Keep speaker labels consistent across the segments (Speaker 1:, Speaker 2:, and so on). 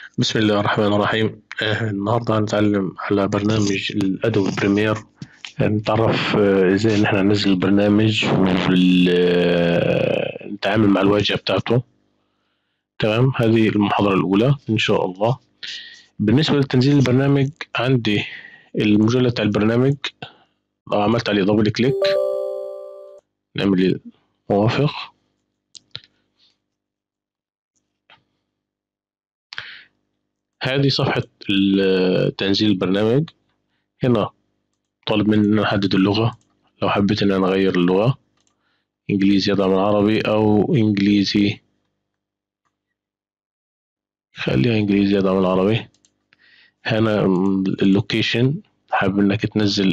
Speaker 1: بسم الله الرحمن الرحيم آه، النهارده هنتعلم على برنامج الأدوبي بريمير نتعرف آه، ازاي ان احنا ننزل البرنامج ونتعامل مع الواجهة بتاعته تمام هذه المحاضرة الأولى إن شاء الله بالنسبة لتنزيل البرنامج عندي المجلد بتاع البرنامج لو عملت عليه دبل كليك نعمل موافق هذه صفحة تنزيل البرنامج هنا طالب مني إن أحدد اللغة لو حبيت إن أنا أغير اللغة إنجليزي يدعم العربي أو إنجليزي خليها إنجليزي يدعم العربي هنا اللوكيشن حابب إنك تنزل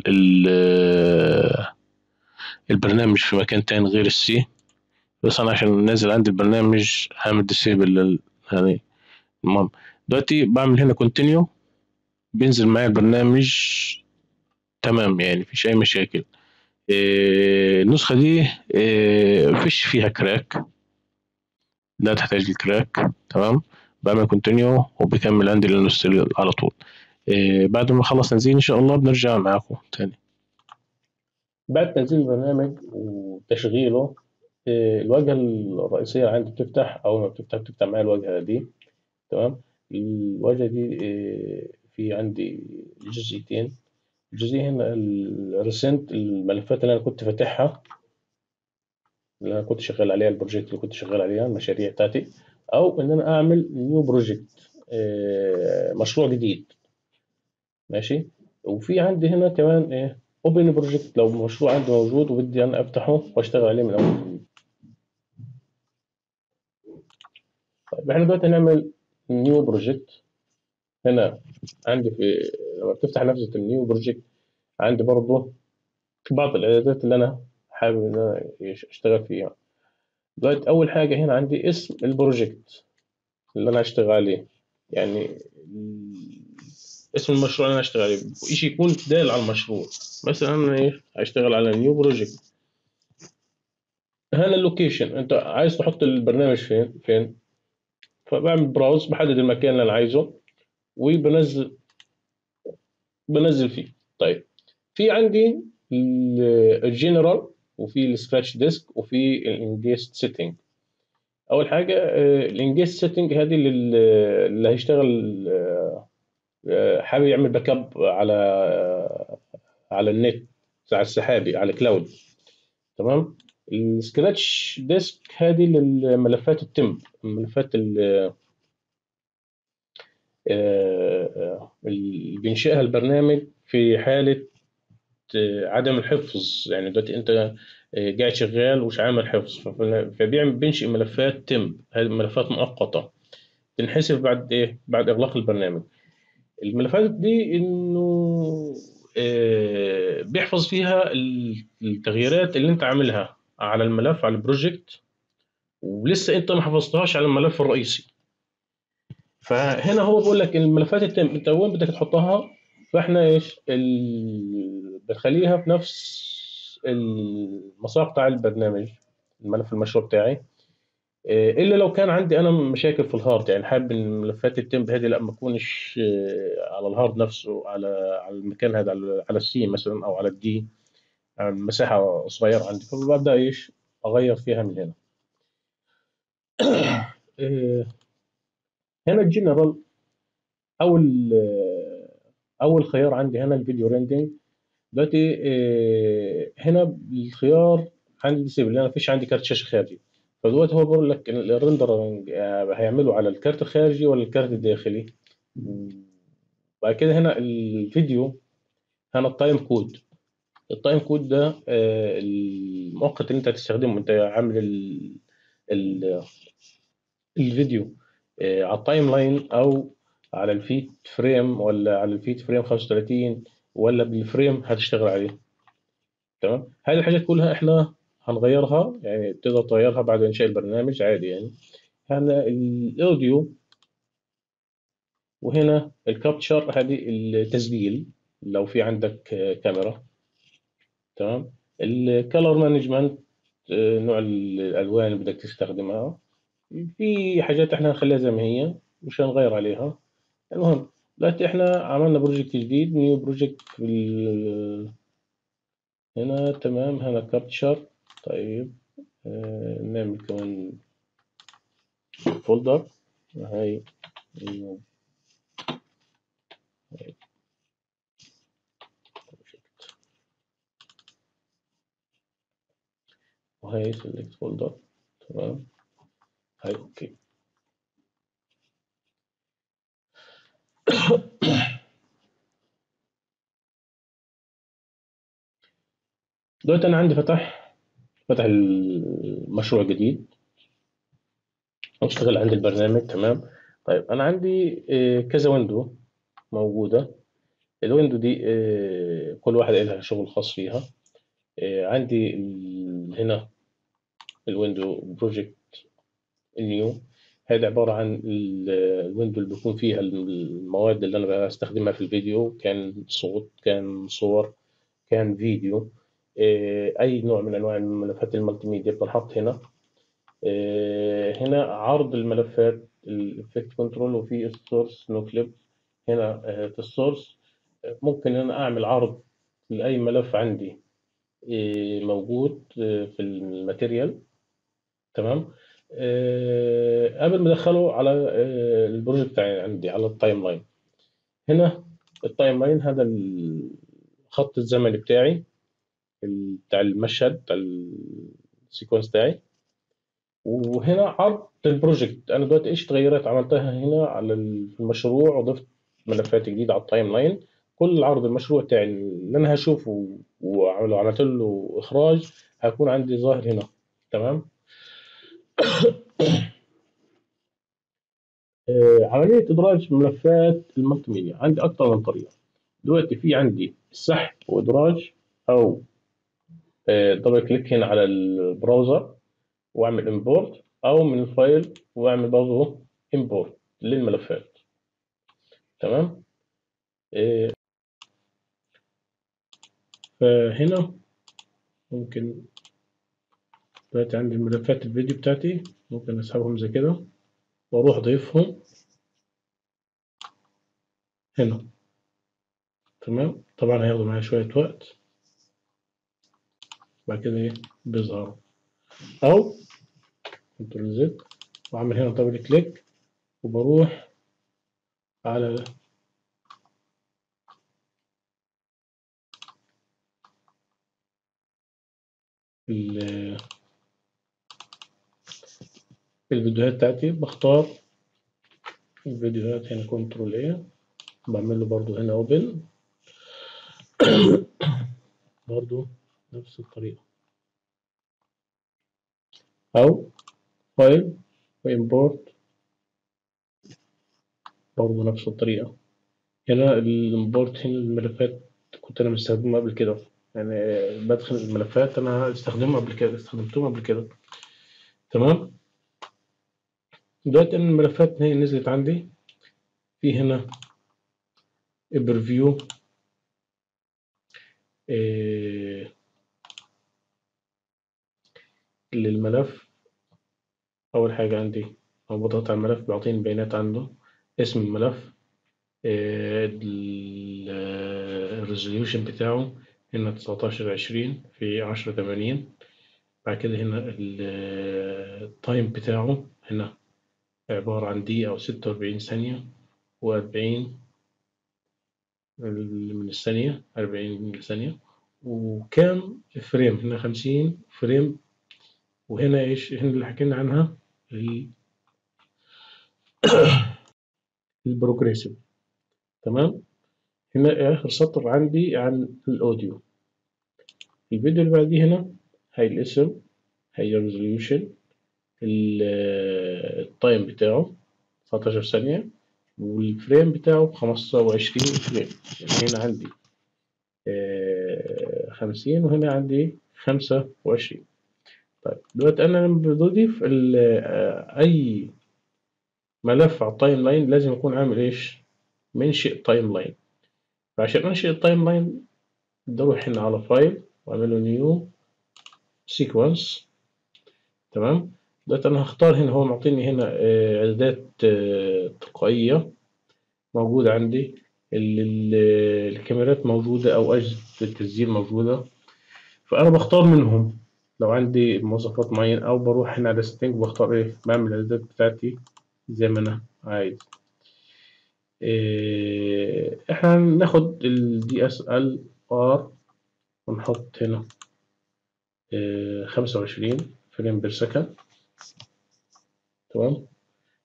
Speaker 1: البرنامج في مكان تاني غير السي بس أنا عشان نازل عندي البرنامج هعمل ديسيبل يعني المهم دلوقتي بعمل هنا كونتينيو بينزل معايا البرنامج تمام يعني مفيش أي مشاكل إيه النسخة دي إيه مفيش فيها كراك لا تحتاج لكراك تمام بعمل كونتينيو وبيكمل عندي الانستول على طول إيه بعد ما اخلص تنزيل ان شاء الله بنرجع معاكم تاني بعد تنزيل البرنامج وتشغيله إيه الواجهة الرئيسية عندي بتفتح أول ما بتفتح بتفتح معايا الواجهة دي تمام الواجهة دي في عندي جزئيتين الجزئية هنا الريسنت الملفات اللي أنا كنت فاتحها اللي أنا كنت شغال عليها البروجكت اللي كنت شغال عليها المشاريع بتاعتي أو إن أنا أعمل نيو بروجكت مشروع جديد ماشي وفي عندي هنا كمان إيه اوبن بروجكت لو مشروع عندي موجود وبدي أنا أفتحه وأشتغل عليه من أول طيب إحنا دلوقتي هنعمل نيو بروجكت هنا عندي في لما بتفتح نفسة النيو بروجكت عندي برضه بعض الإعدادات اللي أنا حابب إن أنا أشتغل فيها دلوقتي أول حاجة هنا عندي اسم البروجكت اللي أنا هشتغل عليه يعني اسم المشروع اللي أنا هشتغل عليه شيء يكون دال على المشروع مثلا أنا إيه هشتغل على نيو بروجكت هنا اللوكيشن أنت عايز تحط البرنامج فين فين فبعمل براوز بحدد المكان اللي انا عايزه وبنزل بنزل فيه طيب في عندي الجنرال وفي السكراتش ديسك وفي الانجيست سيتنج اول حاجه الانجيست سيتنج هذه اللي هيشتغل حابب يعمل باك اب على على النت على السحابي على كلاود تمام السكراتش ديسك هذه للملفات التمب الملفات اللي بينشئها البرنامج في حالة عدم الحفظ يعني دلوقتي انت قاعد شغال ومش عامل حفظ فبيعمل بينشئ ملفات تمب هذه ملفات مؤقتة تنحسب بعد ايه بعد اغلاق البرنامج الملفات دي انه بيحفظ فيها التغييرات اللي انت عاملها على الملف على البروجكت ولسه انت ما حفظتهاش على الملف الرئيسي فهنا هو بيقول لك الملفات التم انت وين بدك تحطها فاحنا ايش ال... بنخليها في نفس المسار بتاع البرنامج الملف المشروع بتاعي الا لو كان عندي انا مشاكل في الهارد يعني حابب ان ملفات التمب هذه لا ما تكونش على الهارد نفسه على على المكان هذا على السي مثلا او على الدي مساحة صغيرة عندي فببدأ إيش أغير فيها من هنا هنا الجنرال أول أول خيار عندي هنا الفيديو ريندنج دلوقتي هنا الخيار عندي ديسيبل أنا مفيش عندي كارت شاشة خارجي فدلوقتي هو بيقول لك الريندرنج هيعمله على الكارت الخارجي ولا الكارت الداخلي بعد كده هنا الفيديو هنا التايم كود التايم كود ده المؤقت اللي انت هتستخدمه انت عامل ال ال الفيديو على التايم لاين او على الفيت فريم ولا على الفيت فريم 35 ولا بالفريم هتشتغل عليه تمام هذه الحاجات كلها احنا هنغيرها يعني تقدر تغيرها بعد انشاء البرنامج عادي يعني هنا الاوديو وهنا الكابتشر هذه التسجيل لو في عندك كاميرا تمام الكالر مانجمنت نوع الالوان اللي بدك تستخدمها في حاجات احنا هنخليها زي ما هي مش هنغير عليها المهم دلوقتي احنا عملنا بروجكت جديد نيو بروجكت في ال- هنا تمام هنا كارت شارت طيب آه نعمل كمان فولدر هاي نيو بروجكت وهي سيلكت فولدر تمام هاي اوكي دلوقتي انا عندي فتح فتح المشروع جديد اشتغل عندي البرنامج تمام طيب انا عندي آه، كذا ويندو موجوده الويندو دي آه، كل واحده لها شغل خاص فيها آه، عندي ال- هنا الويندو بروجكت نيو هذا عبارة عن ال- الويندو اللي بيكون فيها المواد اللي أنا بستخدمها في الفيديو كان صوت كان صور كان فيديو آه، أي نوع من أنواع الملفات المالتي ميديا بتنحط هنا آه، هنا عرض الملفات الإفكت كنترول وفي السورس نو كليب هنا آه، في السورس آه، ممكن أنا أعمل عرض لأي ملف عندي آه، موجود آه، في الماتيريال تمام آه، قبل ما ادخله على آه، البروجكت بتاعي عندي على التايم لاين هنا التايم لاين هذا الخط الزمني بتاعي ال- بتاع المشهد بتاع السيكونس بتاعي وهنا عرض البروجكت انا دلوقتي ايش تغيرات عملتها هنا على ال- في المشروع وضفت ملفات جديده على التايم لاين كل عرض المشروع بتاعي اللي انا هشوفه ولو عملت له اخراج هيكون عندي ظاهر هنا تمام آه، عملية إدراج ملفات المالتي ميديا عندي أكثر من طريقة دلوقتي في عندي سحب وإدراج أو آه، دبل كليك هنا على البراوزر وأعمل إمبورت أو من الفايل وأعمل برضه إمبورت للملفات تمام آه، فهنا ممكن دلوقتي عندي ملفات الفيديو بتاعتي ممكن أسحبهم زي كده وأروح أضيفهم هنا تمام طبعا هياخدوا معايا شوية وقت بعد كده إيه بيظهروا أو كنترول زد وأعمل هنا دبل كليك وبروح على ال- الفيديوهات بتاعتي بختار الفيديوهات هنا كنترول ايه بعمل له برضو هنا اوبن برضو نفس الطريقة أو فايل وإمبورت برضو نفس الطريقة هنا الإمبورت هنا الملفات كنت أنا مستخدمها قبل كده يعني بدخل الملفات أنا استخدمها قبل كده استخدمتهم قبل كده تمام دلوقتي أنا الملفات هي نزلت عندي في هنا بريفيو إيه للملف أول حاجة عندي أو بضغط على الملف بيعطيني بيانات عنده اسم الملف الريزوليوشن بتاعه هنا تسعتاشر عشرين في عشرة تمانين بعد كده هنا التايم بتاعه هنا عبارة عن دقيقة أو ستة وأربعين ثانية وأربعين من الثانية أربعين من الثانية وكام فريم هنا خمسين فريم وهنا إيش هنا اللي حكينا عنها ال- البروجريسيف تمام هنا آخر سطر عندي عن الأوديو الفيديو اللي بعديه هنا هاي الاسم هاي الريزوليوشن التايم بتاعه 19 ثانية والفريم بتاعه 25 فريم يعني هنا عندي آه، 50 وهنا عندي 25 طيب دلوقتي أنا لما بضيف ال- آه، أي ملف على التايم لاين لازم أكون عامل إيش؟ منشئ تايم لاين فعشان أنشئ التايم لاين بدي أروح هنا على فايل وأعمل له نيو سيكونس تمام دلوقتي أنا هختار هنا هو معطيني هنا آه، إعدادات آه، تلقائية موجود عندي ال- ال- الكاميرات موجودة أو أجهزة التسجيل موجودة فأنا بختار منهم لو عندي مواصفات معينة أو بروح هنا على ستينج بختار إيه بعمل الإعدادات بتاعتي زي ما أنا عايز إيه إحنا هناخد ال DSLR ونحط هنا إيه خمسة وعشرين فريم بير سكند تمام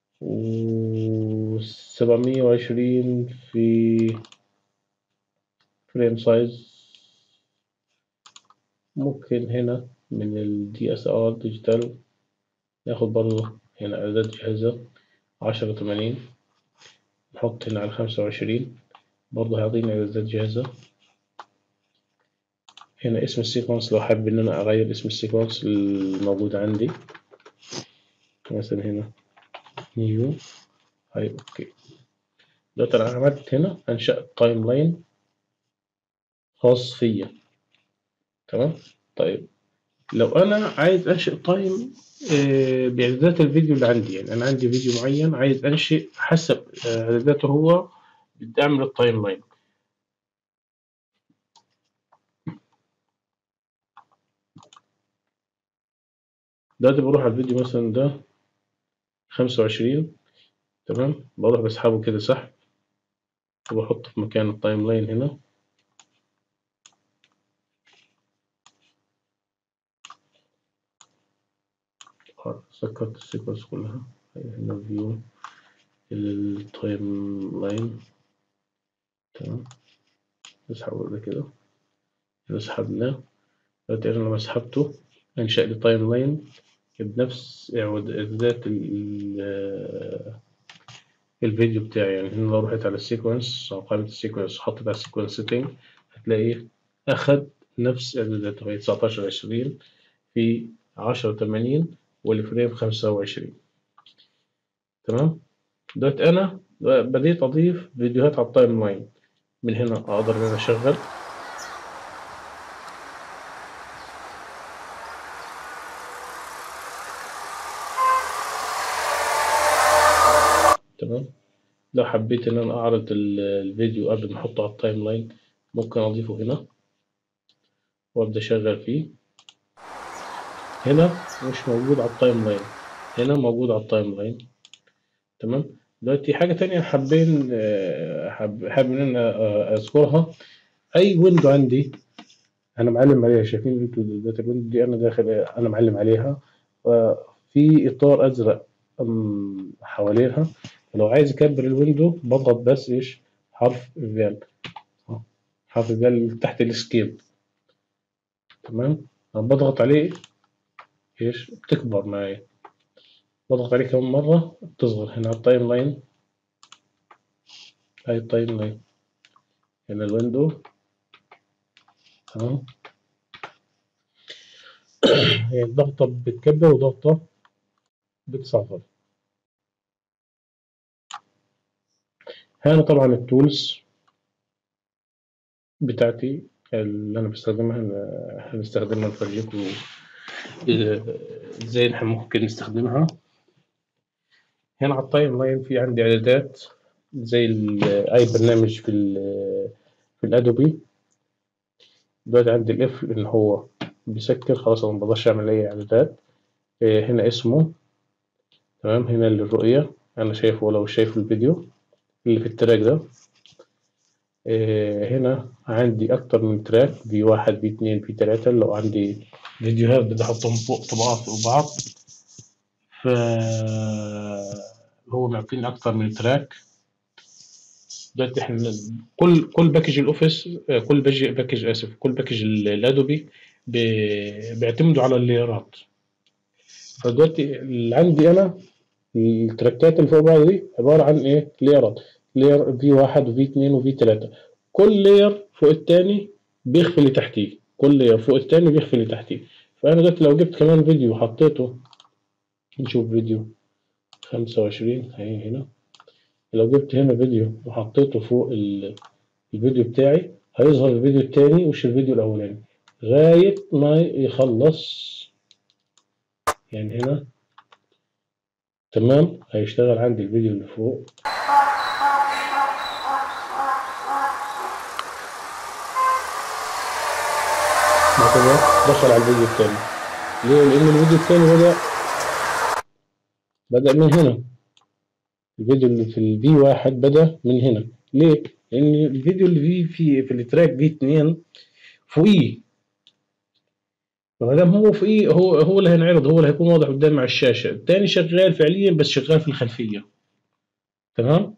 Speaker 1: وسبعمية وعشرين في فريم سايز ممكن هنا من ال DSLR ديجيتال ناخد برضه هنا إعداد جاهزة عشرة تمانين نحط هنا على خمسة وعشرين برضه هيعطينا إعدادات جاهزة هنا اسم السيكونس لو حابب إن أنا أغير اسم السيكونس الموجود عندي مثلا هنا نيو هاي أوكي دلوقتي أنا عملت هنا أنشأت تايم لاين خاص فيا تمام طيب لو أنا عايز أنشئ تايم آه، بإعدادات الفيديو اللي عندي يعني أنا عندي فيديو معين عايز أنشئ حسب آه، إعداداته هو بدي أعمل التايم لاين دلوقتي بروح على الفيديو مثلا ده خمسة وعشرين تمام بروح بسحبه كده سحب وبحطه في مكان التايم لاين هنا سكرت السيكونس كلها هنا فيو التايم لاين تمام نسحبه ده كده نسحبناه دلوقتي أنا لما سحبته أنشأ لي تايم لاين بنفس إعدادات ال- الفيديو بتاعي يعني هنا لو رحت على السيكونس أو قائمة السيكونس وحطيت على السيكونس سيتنج هتلاقيه أخد نفس إعداداته هي 19 20 في 10 80 والفريم 25 تمام دلوقتي أنا بديت أضيف فيديوهات على التايم لاين من هنا أقدر إن أنا أشغل تمام لو حبيت إن أنا أعرض ال- الفيديو قبل ما أحطه على التايم لاين ممكن أضيفه هنا وأبدأ أشغل فيه هنا مش موجود على التايم لاين هنا موجود على التايم لاين تمام دلوقتي حاجة تانية حابين آه، حاب حابب إن أنا آه، أذكرها أي ويندو عندي أنا معلم عليها شايفين أنتوا دلوقتي الويندو دي أنا داخل أنا معلم عليها في إطار أزرق أم، حواليها لو عايز أكبر الويندو بضغط بس إيش حرف فال حرف فال تحت الإسكيب تمام لما بضغط عليه إيش بتكبر معايا بضغط عليه كمان مرة بتصغر هنا على التايم لاين هاي التايم لاين هنا الويندو تمام هي ضغطة بتكبر وضغطة بتصغر هنا طبعا التولز بتاعتي اللي أنا بستخدمها أنا- هنستخدمها نفرجيكم آه، ازاي احنا ممكن نستخدمها هنا على التايم لاين في عندي اعدادات زي ال- اي برنامج في ال- في الادوبي دلوقتي عندي الاف ان هو بيسكر خلاص أنا ما بقدرش اعمل اي اعدادات آه، هنا اسمه تمام هنا الرؤية انا شايفه لو شايف الفيديو اللي في التراك ده آه، هنا عندي أكتر من تراك في واحد في اتنين في تلاتة لو عندي فيديوهات بدي أحطهم فوق طبقات فوق بعض ف هو معطيني أكتر من تراك دلوقتي احنا كل كل باكج الأوفيس آه، كل باكج باكج آسف كل باكج ال- الأدوبي بي- بيعتمدوا على الليرات فدلوقتي اللي عندي أنا التراكات اللي فوق بعض دي عبارة عن إيه؟ ليرات لير في واحد وفي اتنين وفي تلاتة كل لير فوق التاني بيخفي اللي تحتيه كل لير فوق التاني بيخفي اللي تحتيه فأنا دلوقتي لو جبت كمان فيديو وحطيته نشوف فيديو خمسة وعشرين هي هنا لو جبت هنا فيديو وحطيته فوق ال- الفيديو بتاعي هيظهر الفيديو التاني وش الفيديو الأولاني لغاية ما يخلص يعني هنا تمام هيشتغل عندي الفيديو اللي فوق بعد كده دخل على الفيديو التاني ليه؟ لأن الفيديو التاني بدأ بدأ من هنا الفيديو اللي في الفي واحد بدأ من هنا ليه؟ لأن الفيديو اللي فيه في في التراك في اتنين فوقيه فما دام هو فوقيه هو هو اللي هينعرض هو اللي هيكون واضح قدامي على الشاشة التاني شغال فعليا بس شغال في الخلفية تمام؟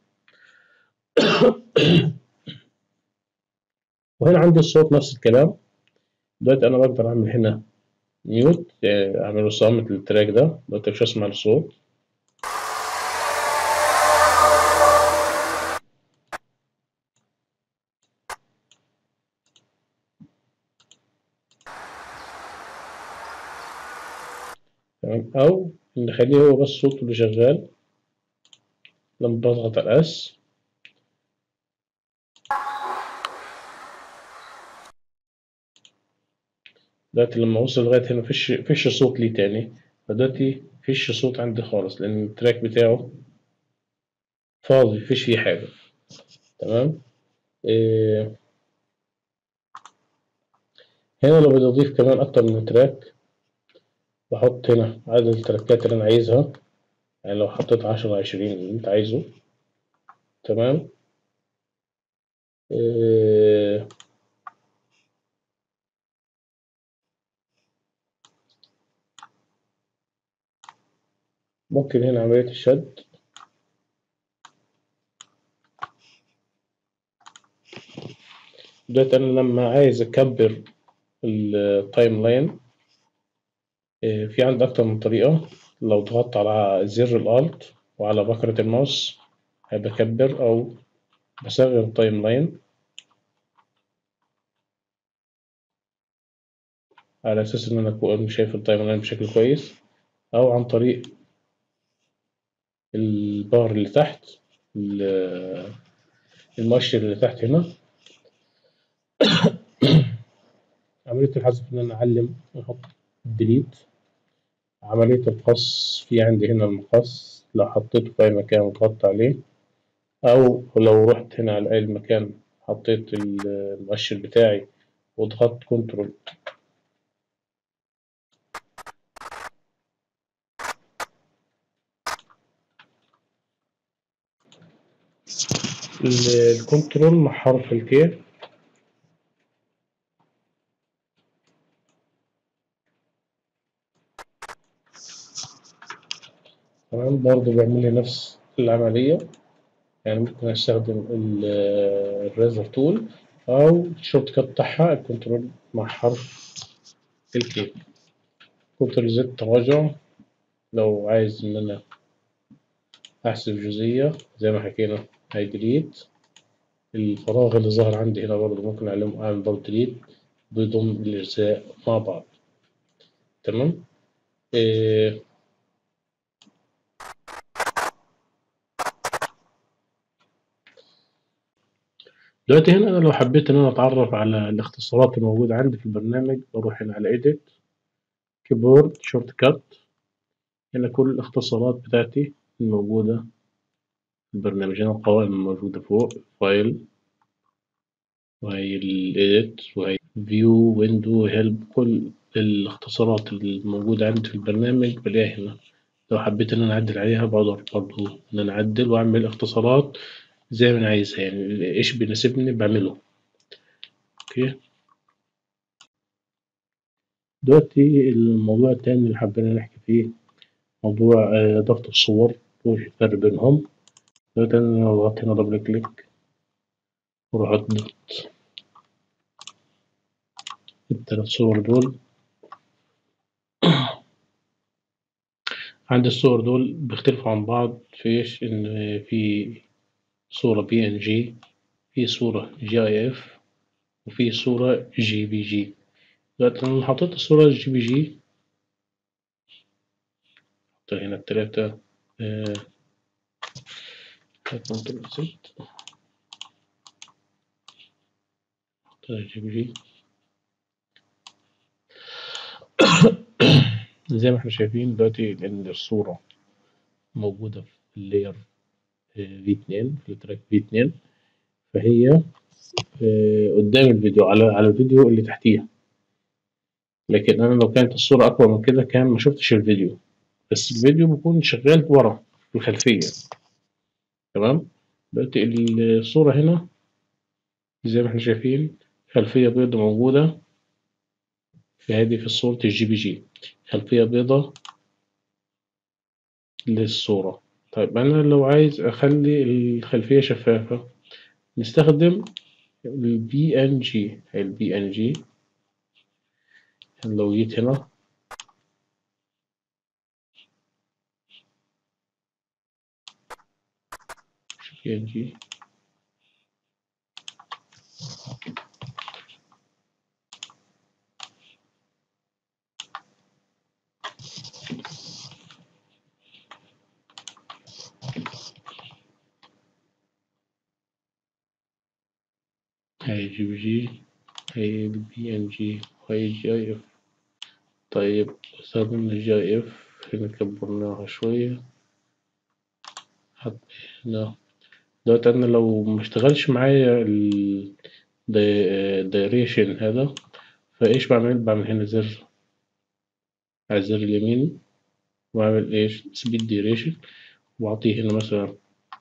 Speaker 1: وهنا عندي الصوت نفس الكلام دلوقتي أنا بقدر أعمل هنا ميوت أعمل صامت للتراك ده دلوقتي مش هسمع الصوت تمام أو نخليه هو بس صوته اللي شغال لما بضغط على الأس دلوقتي لما وصل لغاية هنا مفيش مفيش صوت ليه تاني فدلوقتي مفيش صوت عندي خالص لأن التراك بتاعه فاضي مفيش فيه حاجة تمام إيه هنا لو بدي أضيف كمان أكتر من تراك بحط هنا عدد التراكات اللي أنا عايزها يعني لو حطيت عشرة عشرين اللي أنت عايزه تمام إيه ممكن هنا عملية الشد دلوقتي أنا لما عايز أكبر التايم لاين في عندي أكتر من طريقة لو ضغطت على زر الألت وعلى بكرة الماوس هيبكبر أو بصغر التايم لاين على أساس إن أنا أكون شايف التايم لاين بشكل كويس أو عن طريق البار اللي تحت المؤشر اللي تحت هنا عملية الحذف إن أنا أعلم أحط ديليت عملية القص في عندي هنا المقص لو حطيته في أي مكان وضغطت عليه أو لو رحت هنا على أي مكان حطيت المؤشر بتاعي وضغطت كنترول الكنترول مع حرف الكي تمام برضه بيعمل لي نفس العملية يعني ممكن أستخدم الريزر تول أو الشورت كات بتاعها الكنترول مع حرف الكي كنترول زد تراجع لو عايز إن أنا أحذف جزئية زي ما حكينا هاي ديليت الفراغ اللي ظهر عندي هنا برضه ممكن أعلم أعمل برضه ديليت بيضم الأجزاء مع بعض تمام إيه دلوقتي هنا أنا لو حبيت إن أنا أتعرف على الاختصارات الموجودة عندي في البرنامج بروح هنا على إيديت كيبورد شورت كات هنا كل الاختصارات بتاعتي الموجودة في البرنامج هنا القوائم الموجودة فوق فايل وهي الإيديت وهي فيو ويندو هيلب كل الاختصارات الموجودة عندي في البرنامج بلاقيها هنا لو حبيت إن أنا أعدل عليها بقدر برضه إن أنا أعدل وأعمل اختصارات زي ما أنا عايزها يعني إيش بيناسبني بعمله أوكي دلوقتي الموضوع التاني اللي حبينا نحكي فيه موضوع إضافة الصور وش الفرق بينهم دلوقتي أنا لو ضغطت هنا دبل كليك وأروح أضغط التلات صور دول عندي الصور دول بيختلفوا عن بعض في إيش إن في صورة بي إن جي في صورة جي أي إف وفي صورة جي بي جي دلوقتي أنا حطيت الصورة جي بي جي حط هنا التلاتة كنترول زد حط جي بي جي زي ما احنا شايفين دلوقتي لأن الصورة موجودة في اللاير في اتنين في التراك في اتنين فهي قدام الفيديو على على الفيديو اللي تحتيها لكن أنا لو كانت الصورة أكبر من كده كان ما شفتش الفيديو بس الفيديو بيكون شغال ورا في الخلفية تمام دلوقتي الصورة هنا زي ما احنا شايفين خلفية بيضة موجودة في هذه في صورة الجي بي جي خلفية بيضة للصورة طيب أنا لو عايز أخلي الخلفية شفافة نستخدم البي ان جي البي ان جي لو جيت هنا بي ان جي هاي جي بي جي هاي البي ان جي وهاي جي اف طيب استخدمنا الجي اف هنا كبرناها شوية حطينا دلوقتي أنا لو مشتغلش معايا الدايريشن هذا فإيش بعمل بعمل هنا زر على الزر اليمين وأعمل إيش سبيد ديريشن وأعطيه هنا مثلا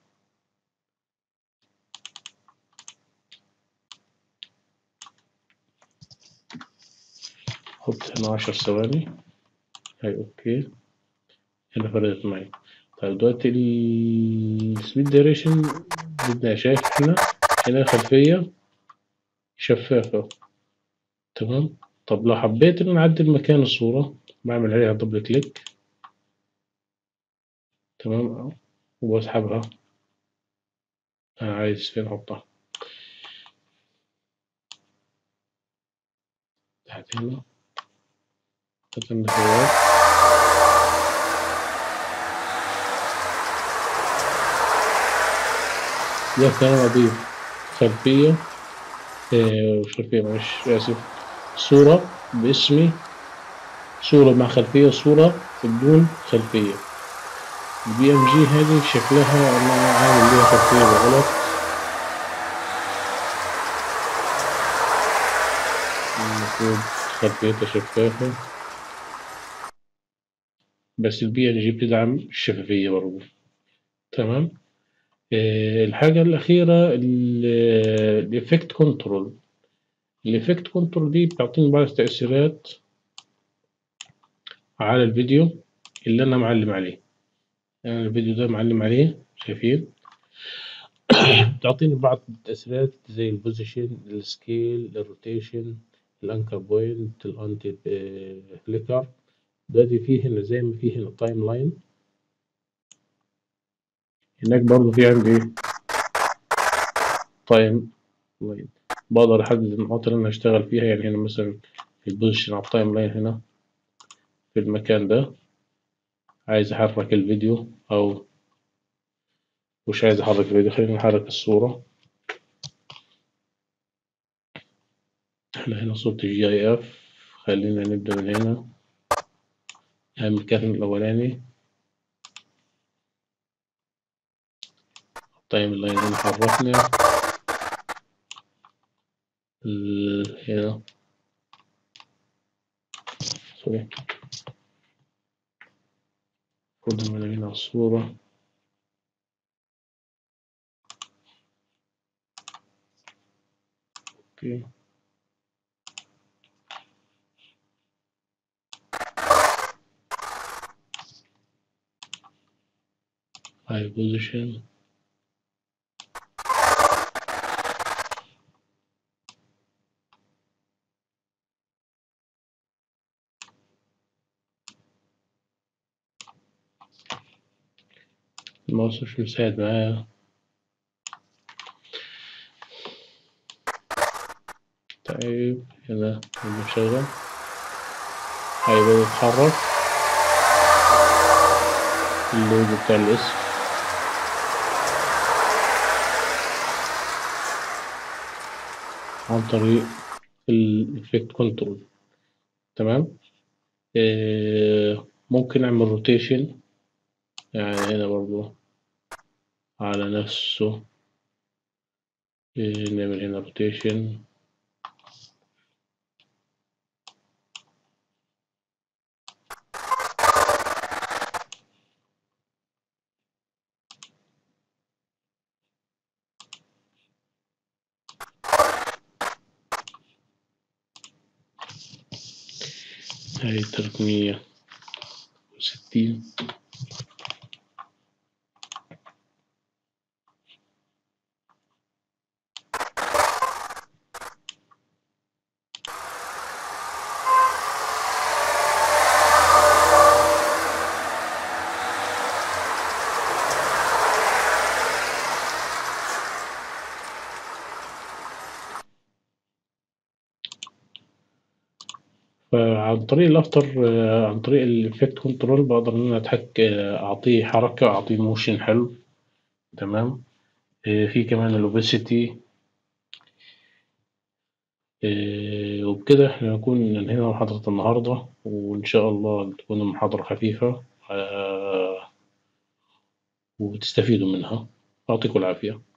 Speaker 1: أحط هنا عشر ثواني هاي أوكي هنا فردت معي طيب دلوقتي السبيد دايريشن بدنا شايف هنا هنا خلفية شفافة تمام طب لو حبيت إن أعدل مكان الصورة بعمل عليها دبل كليك تمام وبسحبها أنا عايز فين أحطها تحت هنا قدم الخيارات ده كان أضيف خلفية آه، مش خلفية معلش آسف صورة باسمي صورة مع خلفية صورة بدون خلفية البي ام جي هذه شكلها أنا عامل ليها خلفية بالغلط المفروض خلفيتها شفافة بس البي ان جي بتدعم الشفافية برضه تمام آه، الحاجة الأخيرة الإفكت كنترول الإفكت كنترول دي بتعطيني بعض التأثيرات على الفيديو اللي أنا معلم عليه أنا الفيديو ده معلم عليه شايفين بتعطيني بعض التأثيرات زي البوزيشن السكيل الروتيشن الأنكر بوينت الأنتي فليكر دلوقتي في هنا زي ما في هنا تايم لاين هناك برضو في عندي تايم لاين بقدر أحدد النقاط اللي أنا هشتغل فيها يعني هنا مثلا البوزيشن على التايم لاين هنا في المكان ده عايز أحرك الفيديو أو مش عايز أحرك الفيديو خلينا نحرك الصورة احنا هنا صورة الجي اي اف خلينا نبدأ من هنا المكان الأولاني التايم لاين هنا حركنا هنا سوري خد من هنا الصورة اوكي high position الماوس مش مساعد معايا طيب هنا المشغل هيبدأ يتحرك اللوجو بتاع الاسم عن طريق الإفكت كنترول تمام آه ممكن أعمل روتيشن يعني هنا برضو على نفسه آه نعمل هنا روتيشن هاي تلتمية وستين فعن طريق الأفتر عن طريق الإفكت كنترول بقدر إن أنا أتحك أعطيه حركة أعطيه موشن حلو تمام في كمان الأوبسيتي وبكده إحنا نكون أنهينا محاضرة النهاردة وإن شاء الله تكون المحاضرة خفيفة وتستفيدوا منها يعطيكم العافية.